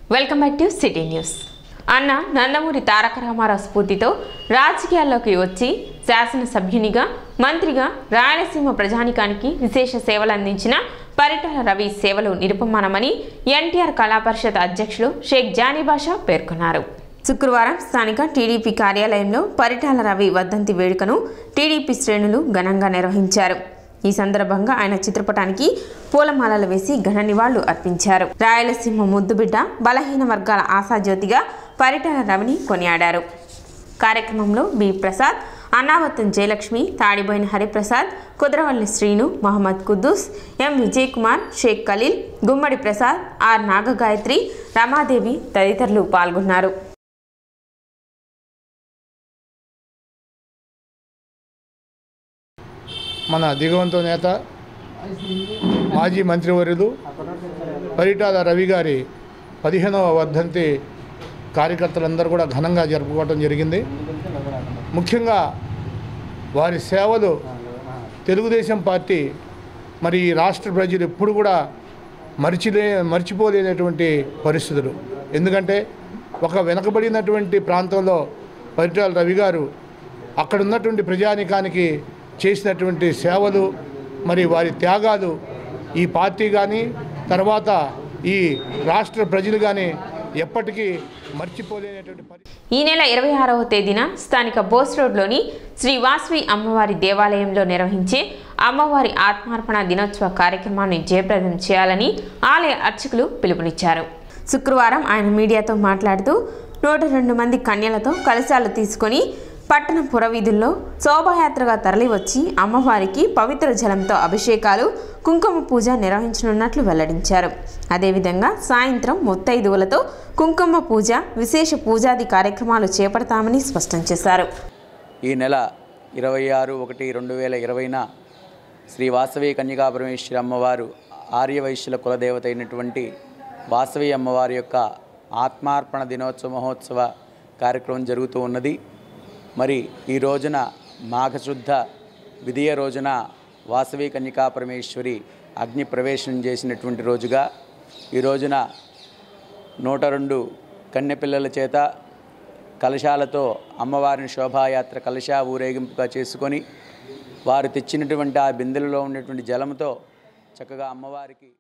welcome back to city news అన్న నందమూరి తారక రామారావు స్ఫూర్తితో రాజకీయాల్లోకి వచ్చి శాసనసభ్యునిగా మంత్రిగా రాయలసీమ ప్రజానికానికి విశేష సేవలు అందించిన పరిటాల రవి సేవలు నిరుపమానమని ఎన్టీఆర్ కళా పరిషత్ అధ్యక్షులు షేక్ జానీ బాషా పేర్కొన్నారు శుక్రవారం స్థానిక టీడీపీ కార్యాలయంలో పరిటాల రవి వర్ధంతి వేడుకను టీడీపీ శ్రేణులు ఘనంగా నిర్వహించారు ఈ సందర్భంగా ఆయన చిత్రపటానికి పూలమాలలు వేసి ఘన నివాళులు అర్పించారు రాయలసీమ ముద్దుబిడ్డ బలహీన వర్గాల ఆశాజ్యోతిగా పరిటాల రవిని కొనియాడారు కార్యక్రమంలో B Prasad Annavatam Jayalakshmi Tadiboyina Hariprasad Kudaravalli Srinu Mohammed Kuddus M Vijay Kumar Sheikh Khalil Gummadi Prasad R Nagagayatri Ramadevi తదితరులు పాల్గొన్నారు మన దిగవంత నేత మాజీ మంత్రివర్యులు పరిటాల రవి గారి పదిహేనవ వర్ధంతి కార్యకర్తలందరూ కూడా ఘనంగా జరుపుకోవడం జరిగింది ముఖ్యంగా వారి సేవలు తెలుగుదేశం పార్టీ మరి ఈ రాష్ట్ర ప్రజలు ఎప్పుడు కూడా మరిచిలే మర్చిపోలేనటువంటి పరిస్థితులు ఎందుకంటే ఒక వెనకబడినటువంటి ప్రాంతంలో పరిటాల రవి గారు అక్కడ ఉన్నటువంటి ప్రజానికానికి చేసినటువంటి సేవలు మరి వారి త్యాగాలు ఈ పార్టీ కానీ తర్వాత ఈ రాష్ట్ర ప్రజలు కానీ ఎప్పటికీ మర్చిపోలేనటువంటి పరి ఈ నెల ఇరవై ఆరవ తేదీన స్థానిక బోస్ రోడ్లోని శ్రీ వాసవి అమ్మవారి దేవాలయంలో నిర్వహించే అమ్మవారి ఆత్మార్పణ దినోత్సవ కార్యక్రమాన్ని జయప్రదం చేయాలని ఆలయ అర్చకులు పిలుపునిచ్చారు శుక్రవారం ఆయన మీడియాతో మాట్లాడుతూ నూట రెండు మంది కన్యలతో కలశాలు తీసుకొని పట్టణ పురవీధుల్లో శోభాయాత్రగా తరలివచ్చి అమ్మవారికి పవిత్ర జలంతో అభిషేకాలు కుంకుమ పూజ నిర్వహించనున్నట్లు వెల్లడించారు అదేవిధంగా సాయంత్రం ముత్తైదువులతో కుంకుమ పూజ విశేష పూజాది కార్యక్రమాలు చేపడతామని స్పష్టం చేశారు ఈ నెల ఇరవై ఆరు ఒకటి రెండు వేల ఇరవైన శ్రీ వాసవి కన్యకాపరమేశ్వరి అమ్మవారు ఆర్యవైశ్యుల కులదేవత అయినటువంటి వాసవి అమ్మవారి యొక్క ఆత్మార్పణ దినోత్సవ మహోత్సవ కార్యక్రమం జరుగుతూ ఉన్నది మరి ఈ రోజున మాఘశుద్ధ విధియ రోజున వాసవి కన్యకా పరమేశ్వరి అగ్ని ప్రవేశం చేసినటువంటి రోజుగా ఈ రోజున నూట రెండు కన్నెపిల్లల చేత కలశాలతో అమ్మవారిని శోభాయాత్ర కలశ ఊరేగింపుగా చేసుకొని వారు తెచ్చినటువంటి ఆ బిందెలలో ఉన్నటువంటి జలంతో చక్కగా అమ్మవారికి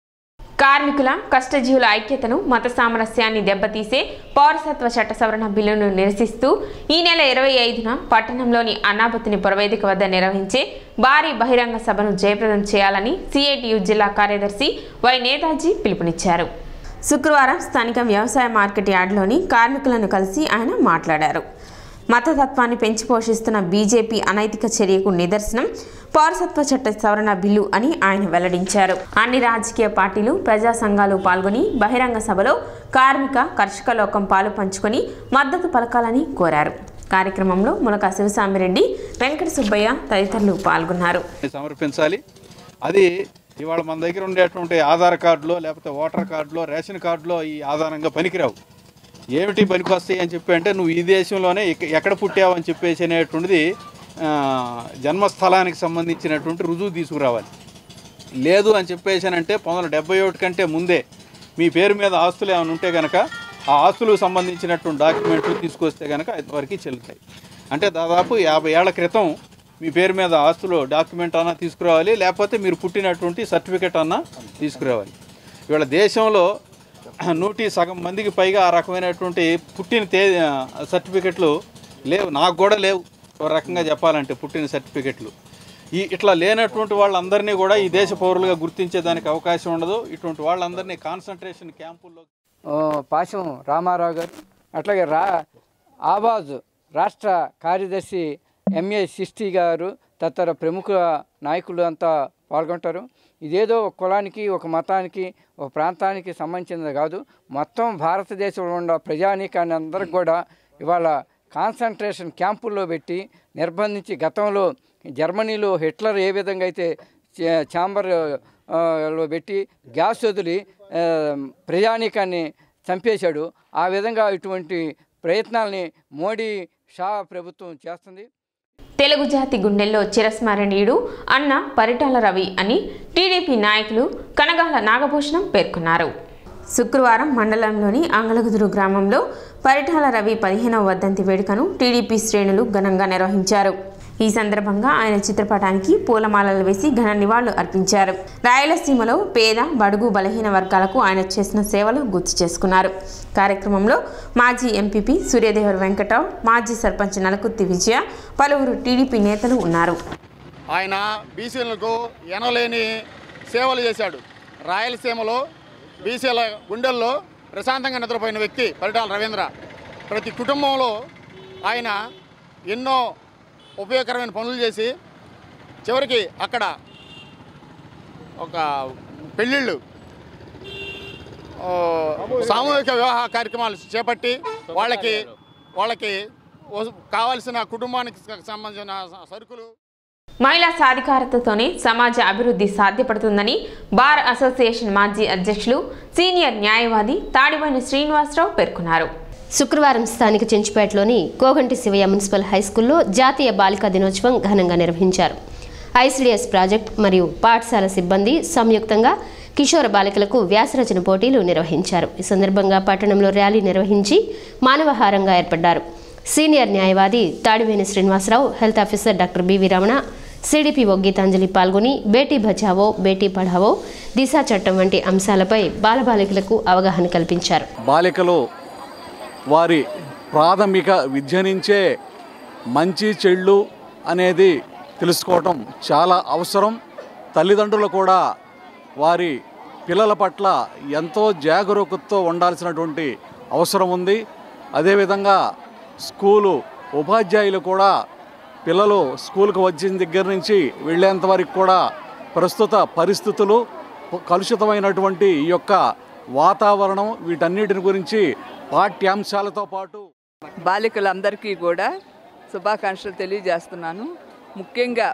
కార్మికుల కష్టజీవుల ఐక్యతను మత సామరస్యాన్ని దెబ్బతీసే పౌరసత్వ చట్ట సవరణ బిల్లును నిరసిస్తూ ఈ నెల ఇరవై ఐదున పట్టణంలోని అన్నాపతిని పురవేదిక వద్ద నిర్వహించే భారీ బహిరంగ సభను జయప్రదం చేయాలని సిఐటియు జిల్లా కార్యదర్శి వై నేతాజీ పిలుపునిచ్చారు శుక్రవారం స్థానిక వ్యవసాయ మార్కెట్ యార్డ్లోని కార్మికులను కలిసి ఆయన మాట్లాడారు మతతత్వాన్ని పెంచి పోషిస్తున్న బీజేపీ అనైతిక చర్యకు నిదర్శనం పౌరసత్వ చట్ట సవరణ బిల్లు అని ఆయన వెల్లడించారు అన్ని రాజకీయ పార్టీలు ప్రజా సంఘాలు పాల్గొని బహిరంగ సభలో కార్మిక కర్షక లోకం పాలు పంచుకొని మద్దతు పలకాలని కోరారు కార్యక్రమంలో ములక శివసామిరెడ్డి వెంకట సుబ్బయ్య తదితరులు పాల్గొన్నారు సమర్పించాలి అది ఇవాళ మన దగ్గర ఉండేటువంటి ఆధార్ కార్డులో లేకపోతే ఓటర్ కార్డులో రేషన్ కార్డులో ఈ ఆధారంగా పనికిరావు ఏమిటి పనికి వస్తాయి అని చెప్పి అంటే నువ్వు ఈ దేశంలోనే ఎక్క- ఎక్కడ పుట్టావు అని చెప్పేసి అనేటువంటిది ఆ, జన్మస్థలానికి సంబంధించినటువంటి రుజువు తీసుకురావాలి లేదు అని చెప్పేసి అంటే పంతొమ్మిది వందల డెబ్బై ఒకటి కంటే ముందే మీ పేరు మీద ఆస్తులు ఏమైనా ఉంటే కనుక ఆ ఆస్తులకు సంబంధించినటువంటి డాక్యుమెంట్లు తీసుకొస్తే కనుక వరకు చెల్లుతాయి అంటే దాదాపు యాభై ఏళ్ల క్రితం మీ పేరు మీద ఆస్తులు డాక్యుమెంట్ అన్నా తీసుకురావాలి లేకపోతే మీరు పుట్టినటువంటి సర్టిఫికెట్ అన్నా తీసుకురావాలి ఇవాళ దేశంలో నూటి సగం మందికి పైగా ఆ రకమైనటువంటి పుట్టిన తే సర్టిఫికెట్లు లేవు నాకు కూడా లేవు ఒక రకంగా చెప్పాలంటే పుట్టిన సర్టిఫికెట్లు ఈ ఇట్లా లేనటువంటి వాళ్ళందరినీ కూడా ఈ దేశ పౌరులుగా గుర్తించేదానికి అవకాశం ఉండదు ఇటువంటి వాళ్ళందరినీ కాన్సన్ట్రేషన్ క్యాంపుల్లో ఆ, పాశం రామారావు గారు అట్లాగే రా ఆవాజ్ రాష్ట్ర కార్యదర్శి ఎంఏ సిస్టి గారు తదితర ప్రముఖ నాయకులు అంతా పాల్గొంటారు ఇదేదో ఒక కులానికి ఒక మతానికి ఒక ప్రాంతానికి సంబంధించినది కాదు మొత్తం భారతదేశంలో ఉన్న ప్రజానీకాన్ని అందరికి కూడా ఇవాళ కాన్సన్ట్రేషన్ క్యాంపుల్లో పెట్టి నిర్బంధించి గతంలో జర్మనీలో హిట్లర్ ఏ విధంగా అయితే చే- ఛాంబర్ ఆ, లో పెట్టి గ్యాస్ వదిలి ఆ, ప్రజానీకాన్ని చంపేశాడు ఆ విధంగా ఇటువంటి ప్రయత్నాల్ని మోడీ షా ప్రభుత్వం చేస్తుంది తెలుగు జాతి గుండెల్లో చిరస్మరణీయుడు అన్న పరిటాల రవి అని టీడీపీ నాయకులు కనగాల నాగభూషణం పేర్కొన్నారు శుక్రవారం మండలంలోని అంగలగుదురు గ్రామంలో పరిటాల రవి పదిహేనవ వర్ధంతి వేడుకను టీడీపీ శ్రేణులు ఘనంగా నిర్వహించారు ఈ సందర్భంగా ఆయన చిత్రపటానికి పూలమాలలు వేసి ఘన నివాళులు అర్పించారు రాయలసీమలో పేద బడుగు బలహీన వర్గాలకు ఆయన చేసిన సేవలు గుర్తు చేసుకున్నారు కార్యక్రమంలో మాజీ ఎంపీపీ సూర్యదేవర వెంకటరావు మాజీ సర్పంచ్ నలకుత్తి విజయ పలువురు టీడీపీ నేతలు ఉన్నారు ఆయన బీసీలకు ఎనలేని సేవలు చేశాడు రాయలసీమలో బీసీల గుండెల్లో ప్రశాంతంగా నిద్రపోయిన వ్యక్తి పరిటాల రవీంద్ర ప్రతి కుటుంబంలో ఆయన ఎన్నో ఉపయోగకరమైన పనులు చేసి చివరికి అక్కడ ఒక పెళ్ళిళ్ళు ఆ, సామూహిక వివాహ కార్యక్రమాలు చేపట్టి వాళ్ళకి వాళ్ళకి వస్- కావాల్సిన కుటుంబానికి సంబంధించిన సరుకులు మహిళా సాధికారతతోనే సమాజ అభివృద్ధి సాధ్యపడుతుందని బార్ అసోసియేషన్ మాజీ అధ్యక్షులు సీనియర్ న్యాయవాది తాడిబోయిన శ్రీనివాసరావు పేర్కొన్నారు శుక్రవారం స్థానిక చెంచుపేటలోని కోగంటి శివయ్య మున్సిపల్ హైస్కూల్లో జాతీయ బాలికా దినోత్సవం ఘనంగా నిర్వహించారు ఐసిడిఎస్ ప్రాజెక్ట్ మరియు పాఠశాల సిబ్బంది సంయుక్తంగా కిషోర బాలికలకు వ్యాసరచన పోటీలు నిర్వహించారు ఈ సందర్భంగా పట్టణంలో ర్యాలీ నిర్వహించి మానవహారంగా ఏర్పడ్డారు సీనియర్ న్యాయవాది Tadiveni Srinivasarao health officer doctor BV Ramana CDPO Geetanjali పాల్గొని బేటీ బచావో బేటీ పఢావో దిశా చట్టం వంటి అంశాలపై బాలబాలికలకు అవగాహన కల్పించారు బాలికలు వారి ప్రాథమిక విద్య నుంచే మంచి చెళ్ళు అనేది తెలుసుకోవటం చాలా అవసరం తల్లిదండ్రులు కూడా వారి పిల్లల పట్ల ఎంతో జాగరూకతతో ఉండాల్సినటువంటి అవసరం ఉంది అదేవిధంగా స్కూలు ఉపాధ్యాయులు కూడా పిల్లలు స్కూల్కి వచ్చిన దగ్గర నుంచి వెళ్ళేంత వరకు కూడా ప్రస్తుత పరిస్థితులు కలుషితమైనటువంటి ఈ యొక్క వాతావరణం వీటన్నిటిని గురించి పాఠ్యాంశాలతో పాటు బాలికలందరికీ కూడా శుభాకాంక్షలు తెలియజేస్తున్నాను ముఖ్యంగా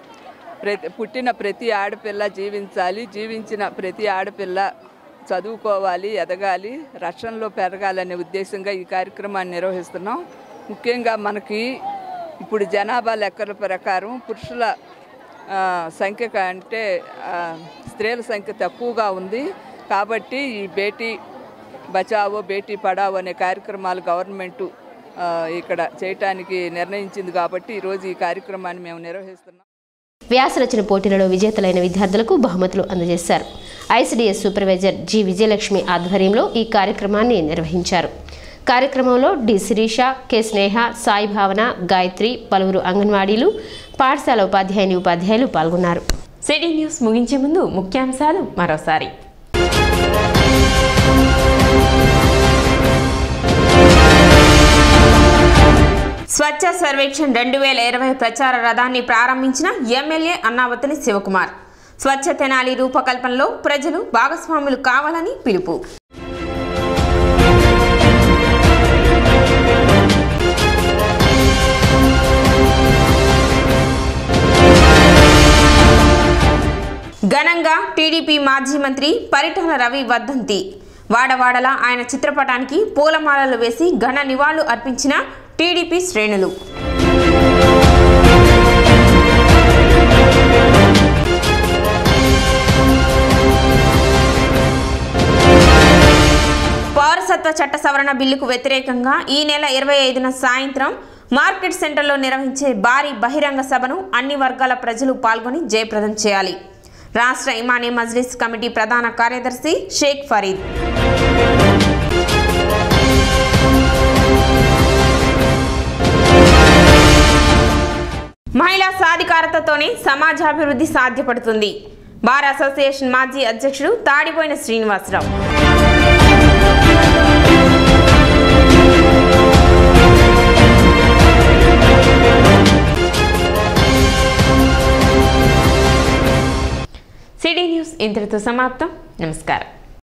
ప్రతి పుట్టిన ప్రతి ఆడపిల్ల జీవించాలి జీవించిన ప్రతి ఆడపిల్ల చదువుకోవాలి ఎదగాలి రక్షణలో పెరగాలనే ఉద్దేశంగా ఈ కార్యక్రమాన్ని నిర్వహిస్తున్నాం ముఖ్యంగా మనకి ఇప్పుడు జనాభా లెక్కల ప్రకారం పురుషుల ఆ, సంఖ్య కంటే ఆ, స్త్రీల సంఖ్య తక్కువగా ఉంది కాబట్టి ఈ బేటీ బచావో బేటీ పడావో అనే కార్యక్రమాలు గవర్నమెంటు ఆ, ఇక్కడ చేయటానికి నిర్ణయించింది కాబట్టి ఈరోజు ఈ కార్యక్రమాన్ని మేము నిర్వహిస్తున్నాం వ్యాసరచన పోటీలలో విజేతలైన విద్యార్థులకు బహుమతులు అందజేశారు ఐసిడిఎస్ సూపర్వైజర్ జి విజయలక్ష్మి ఆధ్వర్యంలో ఈ కార్యక్రమాన్ని నిర్వహించారు కార్యక్రమంలో డి శిరీష కె స్నేహ సాయి భావన గాయత్రి పలువురు అంగన్వాడీలు పాఠశాల ఉపాధ్యాయుని ఉపాధ్యాయులు పాల్గొన్నారు సిటీ న్యూస్ ముగించే ముందు ముఖ్యాంశాలు మరోసారి స్వచ్ఛ సర్వేక్షణ్ రెండు వేల ఇరవై ప్రచార రథాన్ని ప్రారంభించిన ఎమ్మెల్యే అన్నావతిని శివకుమార్ స్వచ్ఛ తెనాలి రూపకల్పనలో ప్రజలు భాగస్వాములు కావాలని పిలుపు ఘనంగా టీడీపీ మాజీ మంత్రి పరిటాల రవి వర్ధంతి వాడవాడలా ఆయన చిత్రపటానికి పూలమాలలు వేసి ఘన నివాళులు అర్పించిన టీడీపీ శ్రేణులు పౌరసత్వ చట్ట సవరణ బిల్లుకు వ్యతిరేకంగా ఈ నెల ఇరవై ఐదున సాయంత్రం మార్కెట్ సెంటర్లో నిర్వహించే భారీ బహిరంగ సభను అన్ని వర్గాల ప్రజలు పాల్గొని జయప్రదం చేయాలి రాష్ట్ర ఇమానీ మజ్లిస్ కమిటీ ప్రధాన కార్యదర్శి షేక్ ఫరీద్ మహిళా సాధికారతతోనే సమాజాభివృద్ధి సాధ్యపడుతుంది బార్ అసోసియేషన్ మాజీ అధ్యక్షుడు తాడిపోయిన శ్రీనివాసరావు సిటీ న్యూస్ ఇంతటితో సమాప్తం నమస్కారం